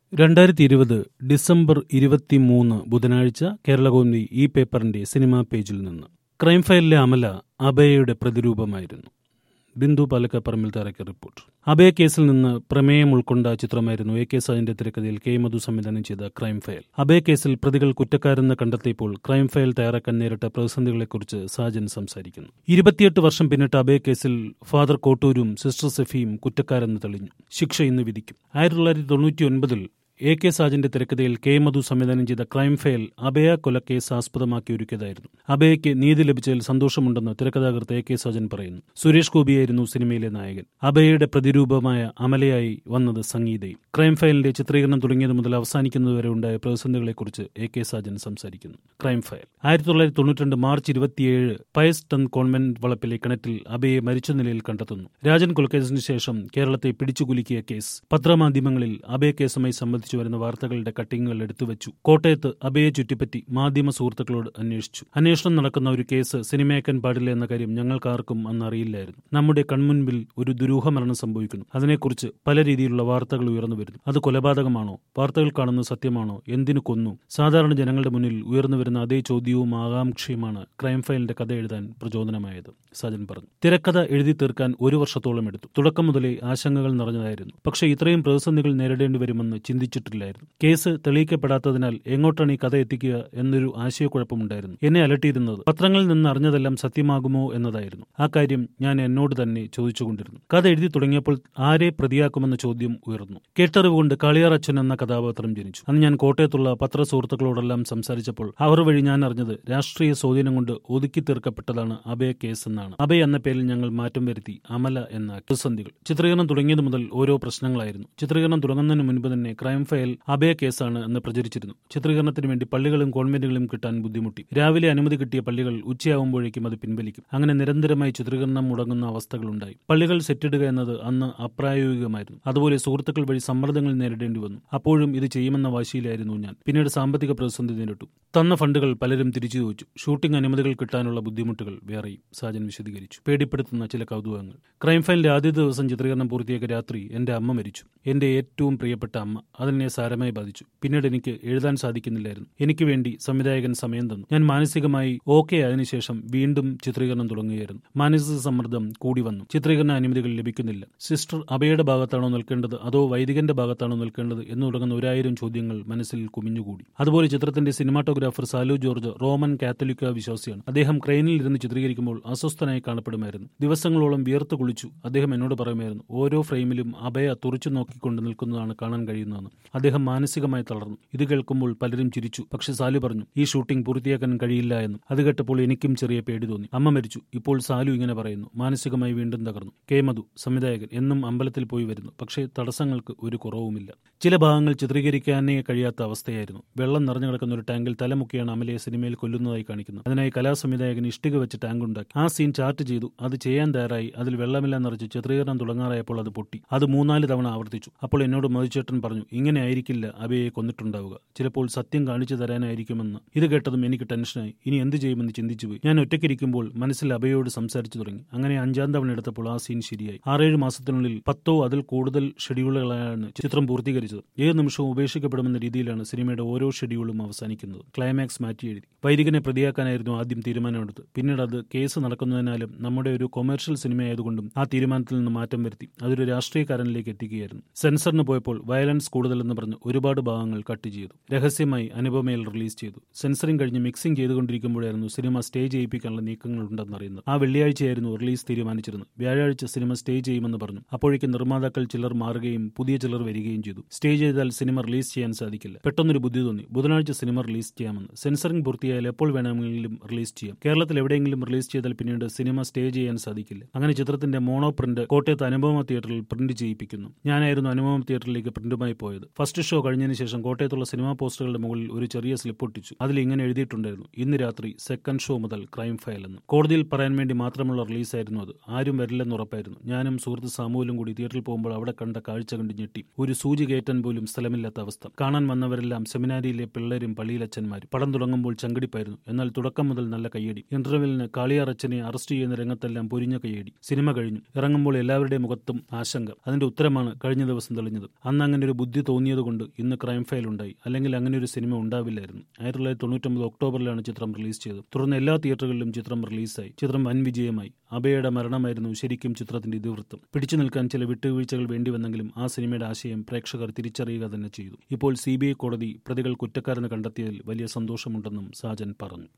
രണ്ടായിരത്തി ഇരുപത് ഡിസംബർ ഇരുപത്തിമൂന്ന് ബുധനാഴ്ച കേരളകൗമുദി ഈ പേപ്പറിന്റെ സിനിമാ പേജിൽ നിന്ന് ക്രൈം ഫയലിലെ അമല അബയയുടെ പ്രതിരൂപമായിരുന്നു ബിന്ദു പാലക്കപ്പറമ്പിൽ തറയ്ക്ക് റിപ്പോർട്ട് അബയ കേസിൽ നിന്ന് പ്രമേയം ഉൾക്കൊണ്ട ചിത്രമായിരുന്നു എ കെ സാജിന്റെ തിരക്കഥയിൽ കെ മധു സംവിധാനം ചെയ്ത ക്രൈം ഫയൽ അബയ കേസിൽ പ്രതികൾ കുറ്റക്കാരെന്ന് കണ്ടെത്തിയപ്പോൾ ക്രൈം ഫയൽ തയ്യാറാക്കാൻ നേരിട്ട പ്രതിസന്ധികളെക്കുറിച്ച് സാജൻ സംസാരിക്കുന്നു ഇരുപത്തിയെട്ട് വർഷം പിന്നിട്ട് അബയ കേസിൽ ഫാദർ കോട്ടൂരും സിസ്റ്റർ സെഫിയും കുറ്റക്കാരെന്ന് തെളിഞ്ഞു ശിക്ഷ ഇന്ന് വിധിക്കും ആയിരത്തി തൊള്ളായിരത്തി തൊണ്ണൂറ്റി ഒൻപതിൽ എ കെ സാജന്റെ തിരക്കഥയിൽ കെ മധു സംവിധാനം ചെയ്ത ക്രൈം ഫയൽ അബയ കൊലക്കേസ് ആസ്പദമാക്കി ഒരുക്കിയതായിരുന്നു അബയയ്ക്ക് നീതി ലഭിച്ചതിൽ സന്തോഷമുണ്ടെന്ന് തിരക്കഥാകൃത്ത് എ കെ സാജൻ പറയുന്നു സുരേഷ് ഗോപിയായിരുന്നു സിനിമയിലെ നായകൻ അബയയുടെ പ്രതിരൂപമായ അമലയായി വന്നത് സംഗീതയും ക്രൈം ഫയലിന്റെ ചിത്രീകരണം തുടങ്ങിയത് മുതൽ അവസാനിക്കുന്നതുവരെ ഉണ്ടായ പ്രതിസന്ധികളെക്കുറിച്ച് എ കെ സാജൻ സംസാരിക്കുന്നു ക്രൈം ഫയൽ ആയിരത്തി തൊള്ളായിരത്തി തൊണ്ണൂറ്റിരണ്ട് മാർച്ച് ഇരുപത്തിയേഴ് പയസ് ടൺ കോൺവെന്റ് വളപ്പിലെ കിണറ്റിൽ അബയെ മരിച്ച നിലയിൽ കണ്ടെത്തുന്നു രാജൻ കൊലക്കേസിന് ശേഷം കേരളത്തെ പിടിച്ചുകുലുക്കിയ കേസ് പത്രമാധ്യമങ്ങളിൽ അബയ കേസുമായി സംബന്ധിച്ചു വരുന്ന വാർത്തകളുടെ കട്ടിങ്ങുകൾ എടുത്തുവച്ചു കോട്ടയത്ത് അബയെ ചുറ്റിപ്പറ്റി മാധ്യമ സുഹൃത്തുക്കളോട് അന്വേഷിച്ചു അന്വേഷണം നടക്കുന്ന ഒരു കേസ് സിനിമയാക്കാൻ പാടില്ല എന്ന കാര്യം ഞങ്ങൾക്കാർക്കും അന്ന് അറിയില്ലായിരുന്നു നമ്മുടെ കൺമുൻപിൽ ഒരു ദുരൂഹ മരണം സംഭവിക്കുന്നു അതിനെക്കുറിച്ച് പല രീതിയിലുള്ള വാർത്തകൾ ഉയർന്നു വരുന്നു അത് കൊലപാതകമാണോ വാർത്തകൾ കാണുന്നത് സത്യമാണോ എന്തിനു കൊന്നു സാധാരണ ജനങ്ങളുടെ മുന്നിൽ ഉയർന്നു വരുന്ന അതേ ചോദ്യവും ആകാംക്ഷയുമാണ് ക്രൈം ഫയലിന്റെ കഥ എഴുതാൻ പ്രചോദനമായത് സജൻ പറഞ്ഞു തിരക്കഥ എഴുതി തീർക്കാൻ ഒരു വർഷത്തോളം എടുത്തു തുടക്കം മുതലേ ആശങ്കകൾ നിറഞ്ഞതായിരുന്നു പക്ഷേ ഇത്രയും പ്രതിസന്ധികൾ നേരിടേണ്ടി വരുമെന്ന് ചിന്തിച്ചിട്ടില്ലായിരുന്നു കേസ് തെളിയിക്കപ്പെടാത്തതിനാൽ എങ്ങോട്ടാണ് ഈ കഥ എത്തിക്കുക എന്നൊരു ആശയക്കുഴപ്പമുണ്ടായിരുന്നു എന്നെ അലട്ടിയിരുന്നത് പത്രങ്ങളിൽ നിന്ന് അറിഞ്ഞതെല്ലാം സത്യമാകുമോ എന്നതായിരുന്നു ആ കാര്യം ഞാൻ എന്നോട് തന്നെ ചോദിച്ചുകൊണ്ടിരുന്നു കഥ എഴുതി തുടങ്ങിയപ്പോൾ ആരെ പ്രതിയാക്കുമെന്ന ചോദ്യം ഉയർന്നു കേട്ടറിവ് കൊണ്ട് കാളിയാർ അച്ഛൻ എന്ന കഥാപാത്രം ജനിച്ചു അന്ന് ഞാൻ കോട്ടയത്തുള്ള പത്ര സുഹൃത്തുക്കളോടെല്ലാം സംസാരിച്ചപ്പോൾ അവർ വഴി ഞാൻ അറിഞ്ഞത് രാഷ്ട്രീയ സ്വാധീനം കൊണ്ട് ഒതുക്കി തീർക്കപ്പെട്ടതാണ് അഭയ കേസ് എന്നാണ് അഭയ എന്ന പേരിൽ ഞങ്ങൾ മാറ്റം വരുത്തി അമല എന്ന പ്രതിസന്ധികൾ ചിത്രീകരണം തുടങ്ങിയത് മുതൽ ഓരോ പ്രശ്നങ്ങളായിരുന്നു ചിത്രീകരണം തുടങ്ങുന്നതിന് മുൻപ് തന്നെ ക്രൈം ഫയൽ അഭയ കേസാണ് എന്ന് പ്രചരിച്ചിരുന്നു ചിത്രീകരണത്തിന് വേണ്ടി പള്ളികളും കോൺവെന്റുകളും കിട്ടാൻ ബുദ്ധിമുട്ടി രാവിലെ അനുമതി കിട്ടിയ പള്ളികൾ ഉച്ചയാവുമ്പോഴേക്കും അത് പിൻവലിക്കും അങ്ങനെ നിരന്തരമായി ചിത്രീകരണം മുടങ്ങുന്ന അവസ്ഥകളുണ്ടായി പള്ളികൾ സെറ്റിടുക എന്നത് അന്ന് അപ്രായോഗികമായിരുന്നു അതുപോലെ സുഹൃത്തുക്കൾ വഴി സമ്മർദ്ദങ്ങൾ നേരിടേണ്ടി വന്നു അപ്പോഴും ഇത് ചെയ്യുമെന്ന വാശിയിലായിരുന്നു ഞാൻ പിന്നീട് സാമ്പത്തിക പ്രതിസന്ധി നേരിട്ടു തന്ന ഫണ്ടുകൾ പലരും തിരിച്ചു ചോദിച്ചു ഷൂട്ടിംഗ് അനുമതികൾ കിട്ടാനുള്ള ബുദ്ധിമുട്ടുകൾ വേറെയും സാജൻ വിശദീകരിച്ചു പേടിപ്പെടുത്തുന്ന ചില കൗതുകങ്ങൾ ക്രൈം ഫയലിന്റെ ആദ്യ ദിവസം ചിത്രീകരണം പൂർത്തിയാക്കിയ രാത്രി എന്റെ അമ്മ മരിച്ചു എന്റെ ഏറ്റവും പ്രിയപ്പെട്ട അമ്മ അതെന്നെ സാരമായി ബാധിച്ചു പിന്നീട് എനിക്ക് എഴുതാൻ സാധിക്കുന്നില്ലായിരുന്നു എനിക്ക് വേണ്ടി സംവിധായകൻ സമയം തന്നു ഞാൻ മാനസികമായി ഓക്കെ അതിനുശേഷം വീണ്ടും ചിത്രീകരണം തുടങ്ങുകയായിരുന്നു മാനസിക സമ്മർദ്ദം കൂടി വന്നു ചിത്രീകരണ അനുമതികൾ ലഭിക്കുന്നില്ല സിസ്റ്റർ അബയുടെ ഭാഗത്താണോ നിൽക്കേണ്ടത് അതോ വൈദികന്റെ ഭാഗത്താണോ നിൽക്കേണ്ടത് എന്ന് തുടങ്ങുന്ന ഒരായിരം ചോദ്യങ്ങൾ മനസ്സിൽ കുമിഞ്ഞുകൂടി അതുപോലെ ചിത്രത്തിന്റെ സിനിമാറ്റോഗ്രാഫർ സാലു ജോർജ് റോമൻ കാത്തലിക്ക വിശ്വാസിയാണ് അദ്ദേഹം ക്രെയിനിൽ ഇരുന്ന് ചിത്രീകരിക്കുമ്പോൾ അസ്വസ്ഥനായി കാണപ്പെടുമായിരുന്നു ദിവസങ്ങളോളം വിയർത്ത് കുളിച്ചു അദ്ദേഹം എന്നോട് പറയുമായിരുന്നു ഓരോ ഫ്രെയിമിലും അഭയ തുറച്ചു നോക്കിക്കൊണ്ട് നിൽക്കുന്നതാണ് കാണാൻ കഴിയുന്നതെന്ന് അദ്ദേഹം മാനസികമായി തളർന്നു ഇത് കേൾക്കുമ്പോൾ പലരും ചിരിച്ചു പക്ഷെ സാലു പറഞ്ഞു ഈ ഷൂട്ടിംഗ് പൂർത്തിയാക്കാൻ കഴിയില്ല എന്നും അത് കേട്ടപ്പോൾ എനിക്കും ചെറിയ പേടി തോന്നി അമ്മ മരിച്ചു ഇപ്പോൾ സാലു ഇങ്ങനെ പറയുന്നു മാനസികമായി വീണ്ടും തകർന്നു കെ മധു സംവിധായകൻ എന്നും അമ്പലത്തിൽ പോയി വരുന്നു പക്ഷേ തടസ്സങ്ങൾക്ക് ഒരു കുറവുമില്ല ചില ഭാഗങ്ങൾ ചിത്രീകരിക്കാനേ കഴിയാത്ത അവസ്ഥയായിരുന്നു വെള്ളം നിറഞ്ഞു കിടക്കുന്ന ഒരു ടാങ്കിൽ തലമുക്കിയാണ് അമലയെ സിനിമയിൽ കൊല്ലുന്നതായി കാണിക്കുന്നത് അതിനായി കലാസംവിധായകൻ ഇഷ്ടിക വെച്ച് ടാങ്ക് ഉണ്ടാക്കി ആ സീൻ ചാർട്ട് ചെയ്തു അത് ചെയ്യാൻ തയ്യാറായി അതിൽ വെള്ളമെല്ലാം നിറച്ച് ചിത്രീകരണം തുടങ്ങാറായപ്പോൾ അത് പൊട്ടി അത് മൂന്നാല് തവണ ആവർത്തിച്ചു അപ്പോൾ എന്നോട് മധുചേട്ടൻ പറഞ്ഞു ഇങ്ങനെ ആയിരിക്കില്ല അബയെ കൊന്നിട്ടുണ്ടാവുക ചിലപ്പോൾ സത്യം കാണിച്ചു തരാനായിരിക്കുമെന്ന് ഇത് കേട്ടതും എനിക്ക് ടെൻഷനായി ഇനി എന്ത് ചെയ്യുമെന്ന് ചിന്തിച്ചുപോയി ഞാൻ ഒറ്റയ്ക്കിരിക്കുമ്പോൾ മനസ്സിൽ അബയോട് സംസാരിച്ചു തുടങ്ങി അങ്ങനെ അഞ്ചാം തവണ എടുത്തപ്പോൾ ആ സീൻ ശരിയായി ആറേഴ് മാസത്തിനുള്ളിൽ പത്തോ അതിൽ കൂടുതൽ ഷെഡ്യൂളുകളാണ് ചിത്രം പൂർത്തീകരിച്ചത് ഏത് നിമിഷവും ഉപേക്ഷിക്കപ്പെടുമെന്ന രീതിയിലാണ് സിനിമയുടെ ഓരോ ഷെഡ്യൂളും അവസാനിക്കുന്നത് ക്ലൈമാക്സ് മാറ്റി എഴുതി വൈദികനെ പ്രതിയാക്കാനായിരുന്നു ആദ്യം തീരുമാനമെടുത്തത് പിന്നീട് അത് കേസ് നടക്കുന്നതിനാലും നമ്മുടെ ഒരു കൊമേഴ്ഷ്യൽ സിനിമയായതുകൊണ്ടും ആ തീരുമാനത്തിൽ നിന്ന് മാറ്റം വരുത്തി അതൊരു രാഷ്ട്രീയക്കാരനിലേക്ക് എത്തിക്കുകയായിരുന്നു സെൻസറിന് പോയപ്പോൾ വയലൻസ് കൂടുതലെന്ന് പറഞ്ഞ് ഒരുപാട് ഭാഗങ്ങൾ കട്ട് ചെയ്തു രഹസ്യമായി അനുപമയിൽ റിലീസ് ചെയ്തു സെൻസറിംഗ് കഴിഞ്ഞ് മിക്സിംഗ് ചെയ്തുകൊണ്ടിരിക്കുമ്പോഴായിരുന്നു സിനിമ സ്റ്റേ ചെയ്യിപ്പിക്കാനുള്ള നീക്കങ്ങൾ ഉണ്ടെന്നറിയുന്നത് ആ വെള്ളിയാഴ്ചയായിരുന്നു റിലീസ് തീരുമാനിച്ചിരുന്നത് വ്യാഴാഴ്ച സിനിമ സ്റ്റേ ചെയ്യുമെന്ന് പറഞ്ഞു അപ്പോഴേക്കും നിർമ്മാതാക്കൾ ചിലർ മാറുകയും പുതിയ ചിലർ വരികയും ചെയ്തു സ്റ്റേ ചെയ്താൽ സിനിമ റിലീസ് ചെയ്യാൻ സാധിക്കില്ല പെട്ടെന്നൊരു ബുദ്ധി തോന്നി ബുധനാഴ്ച സിനിമ റിലീസ് ചെയ്യാമെന്ന് സെൻസറിംഗ് പൂർത്തിയായാൽ എപ്പോൾ വേണമെങ്കിലും റിലീസ് ചെയ്യാം കേരളത്തിൽ എവിടെയെങ്കിലും റിലീസ് ചെയ്താൽ പിന്നീട് സിനിമ സ്റ്റേ ചെയ്യാൻ സാധിക്കില്ല അങ്ങനെ ചിത്രത്തിന്റെ മോണോ പ്രിന്റ് കോട്ടയത്ത് അനുപമ തിയേറ്ററിൽ പ്രിന്റ് ചെയ്യിപ്പിക്കുന്നു ഞാനായിരുന്നു അനുപമ തിയേറ്ററിലേക്ക് പ്രിന്റുമായി പോയത് ഫസ്റ്റ് ഷോ കഴിഞ്ഞതിന് ശേഷം കോട്ടയത്തുള്ള സിനിമാ പോസ്റ്ററുകളുടെ മുകളിൽ ഒരു ചെറിയ സ്ലിപ്പ് ഒട്ടിച്ചു അതിൽ ഇങ്ങനെ എഴുതിയിട്ടുണ്ടായിരുന്നു ഇന്ന് രാത്രി സെക്കൻഡ് ഷോ മുതൽ ക്രൈം ഫയൽ എന്ന് കോടതിയിൽ പറയാൻ വേണ്ടി മാത്രമുള്ള റിലീസായിരുന്നു അത് ആരും വരില്ലെന്ന് ഉറപ്പായിരുന്നു ഞാനും സുഹൃത്ത് സാമൂലും കൂടി തിയേറ്ററിൽ പോകുമ്പോൾ അവിടെ കണ്ട കാഴ്ച കണ്ട് ഞെട്ടി ഒരു സൂചി കയറ്റാൻ പോലും സ്ഥലമില്ലാത്ത അവസ്ഥ കാണാൻ വന്നവരെല്ലാം സെമിനാരിയിലെ പിള്ളേരും പള്ളിയിലച്ഛന്മാരും പടം തുടങ്ങുമ്പോൾ ചങ്കടിപ്പായിരുന്നു എന്നാൽ തുടക്കം മുതൽ നല്ല കയ്യടി ഇന്റർവെല്ലിന് കാളിയാർ അച്ഛനെ അറസ്റ്റ് ചെയ്യുന്ന രംഗത്തെല്ലാം പൊരിഞ്ഞ കൈയടി സിനിമ കഴിഞ്ഞു ഇറങ്ങുമ്പോൾ എല്ലാവരുടെയും മുഖത്തും ആശങ്ക അതിന്റെ ഉത്തരമാണ് കഴിഞ്ഞ ദിവസം തെളിഞ്ഞത് അന്ന് അങ്ങനെ ഒരു ബുദ്ധി തോന്നിയതുകൊണ്ട് ഇന്ന് ക്രൈം ഫയൽ ഉണ്ടായി അല്ലെങ്കിൽ അങ്ങനെ ഒരു സിനിമ ഉണ്ടാവില്ലായിരുന്നു ആയിരത്തി തൊള്ളായിരത്തി തൊണ്ണൂറ്റൊമ്പത് ഒക്ടോബറിലാണ് ചിത്രം റിലീസ് ചെയ്തത് തുടർന്ന് എല്ലാ തിയേറ്ററുകളിലും ചിത്രം റിലീസായി ചിത്രം വൻ വിജയമായി അബയുടെ മരണമായിരുന്നു ശരിക്കും ചിത്രത്തിന്റെ ഇതിവൃത്തം പിടിച്ചു നിൽക്കാൻ ചില വിട്ടുവീഴ്ചകൾ വേണ്ടിവന്നെങ്കിലും ആ സിനിമയുടെ ആശയം പ്രേക്ഷകർ തിരിച്ചറിയുക തന്നെ ചെയ്തു ഇപ്പോൾ സി കോടതി പ്രതികൾ കുറ്റക്കാരെന്ന് കണ്ടെത്തിയതിൽ വലിയ സന്തോഷമുണ്ടെന്നും സാജൻ പറഞ്ഞു